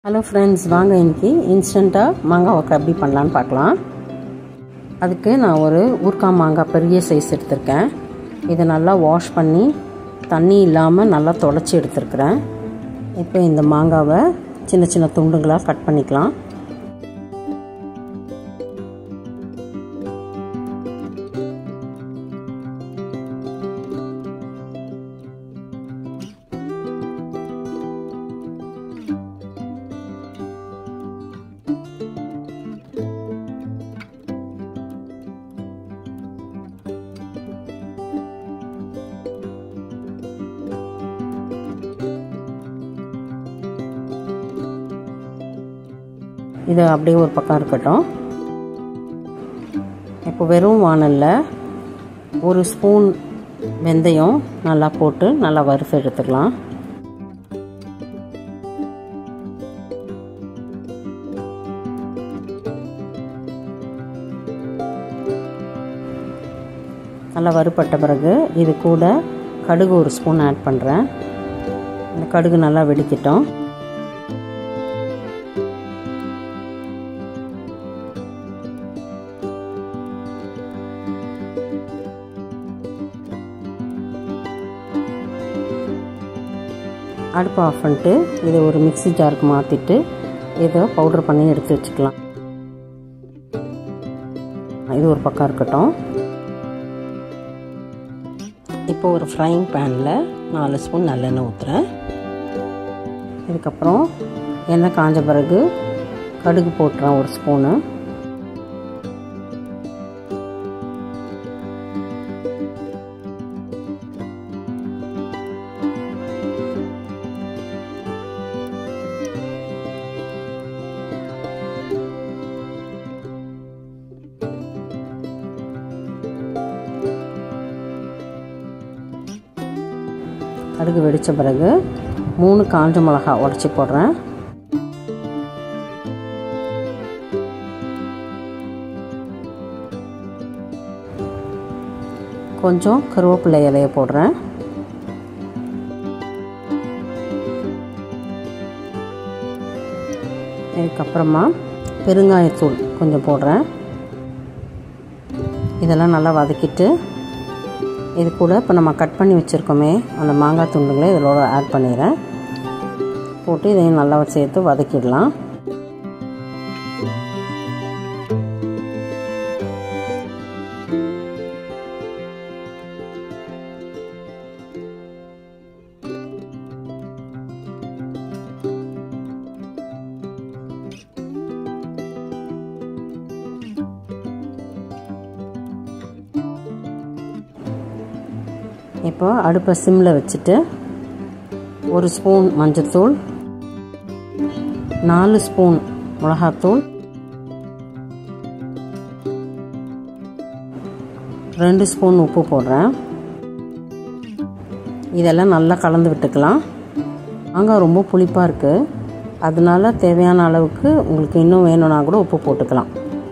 hello friends வாங்க இன்னைக்கு இன்ஸ்டண்ட்டாக மாங்காய் ஒக்கா எப்படி பண்ணலான்னு பார்க்கலாம் அதுக்கு நான் ஒரு ஊர்க்காய் மாங்காய் பெரிய சைஸ் எடுத்திருக்கேன் இதை நல்லா வாஷ் பண்ணி தண்ணி இல்லாமல் நல்லா தொடச்சி எடுத்துருக்கிறேன் இப்போ இந்த மாங்காவை சின்ன சின்ன துண்டுங்களாக கட் பண்ணிக்கலாம் இது அப்படியே ஒரு பக்கம் இருக்கட்டும் இப்போ வெறும் வானலில் ஒரு ஸ்பூன் வெந்தயம் நல்லா போட்டு நல்லா வறுத்து எடுத்துக்கலாம் நல்லா வறுப்பட்ட பிறகு இது கூட கடுகு ஒரு ஸ்பூன் ஆட் பண்ணுறேன் இந்த கடுகு நல்லா வெடிக்கட்டும் அடுப்பு ஆஃப் பண்ணிட்டு இதை ஒரு மிக்சி ஜாருக்கு மாற்றிட்டு இதை பவுட்ரு பண்ணி எடுத்து வச்சுக்கலாம் இது ஒரு பக்கம் இருக்கட்டும் இப்போ ஒரு ஃப்ரைங் பேனில் நாலு ஸ்பூன் நல்லெண்ணெய் ஊற்றுறேன் இதுக்கப்புறம் எண்ணெய் காஞ்ச பிறகு கடுகு போட்டுறேன் ஒரு ஸ்பூனு கடுகு வெடித்த பிறகு மூணு காஞ்ச மிளகா உடச்சி போடுறேன் கொஞ்சம் கருவேப்பிலை இலைய போடுறேன் இதுக்கப்புறமா பெருங்காயத்தூள் கொஞ்சம் போடுறேன் இதெல்லாம் நல்லா வதக்கிட்டு இது கூட இப்போ நம்ம கட் பண்ணி வச்சுருக்கோமே அந்த மாங்காய் துண்டுங்களை இதோட ஆட் பண்ணிடுறேன் போட்டு இதையும் நல்லா சேர்த்து வதக்கிடலாம் இப்போ அடுப்பை சிம்மில் வச்சுட்டு ஒரு ஸ்பூன் மஞ்சத்தூள் நாலு ஸ்பூன் மிளகாத்தூள் ரெண்டு ஸ்பூன் உப்பு போடுறேன் இதெல்லாம் நல்லா கலந்து விட்டுக்கலாம் மாங்காய் ரொம்ப புளிப்பாக இருக்குது அதனால தேவையான அளவுக்கு உங்களுக்கு இன்னும் வேணும்னா கூட உப்பு போட்டுக்கலாம்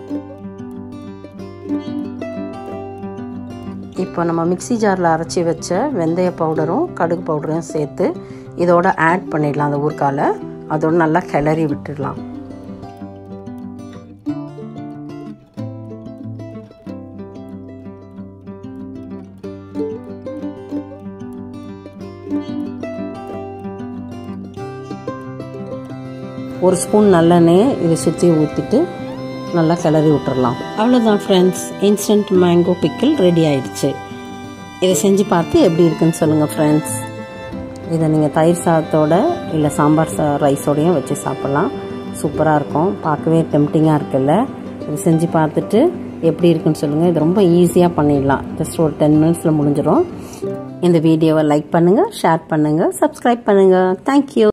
இப்போ நம்ம மிக்சி ஜாரில் அரைச்சி வச்ச வெந்தய பவுடரும் கடுகு பவுடரையும் சேர்த்து இதோட ஆட் பண்ணிடலாம் அந்த ஊறுக்கால அதோட நல்லா கிளறி விட்டுடலாம் ஒரு ஸ்பூன் நல்லெண்ணெயை இதை சுற்றி ஊற்றிட்டு நல்லா கிளறி விட்டுறலாம் அவ்வளோதான் friends instant mango pickle ready ஆயிடுச்சு இதை செஞ்சு பார்த்து எப்படி இருக்குன்னு சொல்லுங்கள் ஃப்ரெண்ட்ஸ் இதை நீங்கள் தயிர் சாதத்தோட இல்லை சாம்பார் சா ரைஸோடையும் வச்சு சாப்பிட்லாம் சூப்பராக இருக்கும் பார்க்கவே டெம்டிங்காக இருக்குல்ல இது செஞ்சு பார்த்துட்டு எப்படி இருக்குன்னு சொல்லுங்கள் இது ரொம்ப ஈஸியாக பண்ணிடலாம் ஜஸ்ட் ஒரு டென் மினிட்ஸில் முடிஞ்சிடும் இந்த வீடியோவை லைக் பண்ணுங்கள் ஷேர் பண்ணுங்கள் சப்ஸ்கிரைப் பண்ணுங்கள் தேங்க்யூ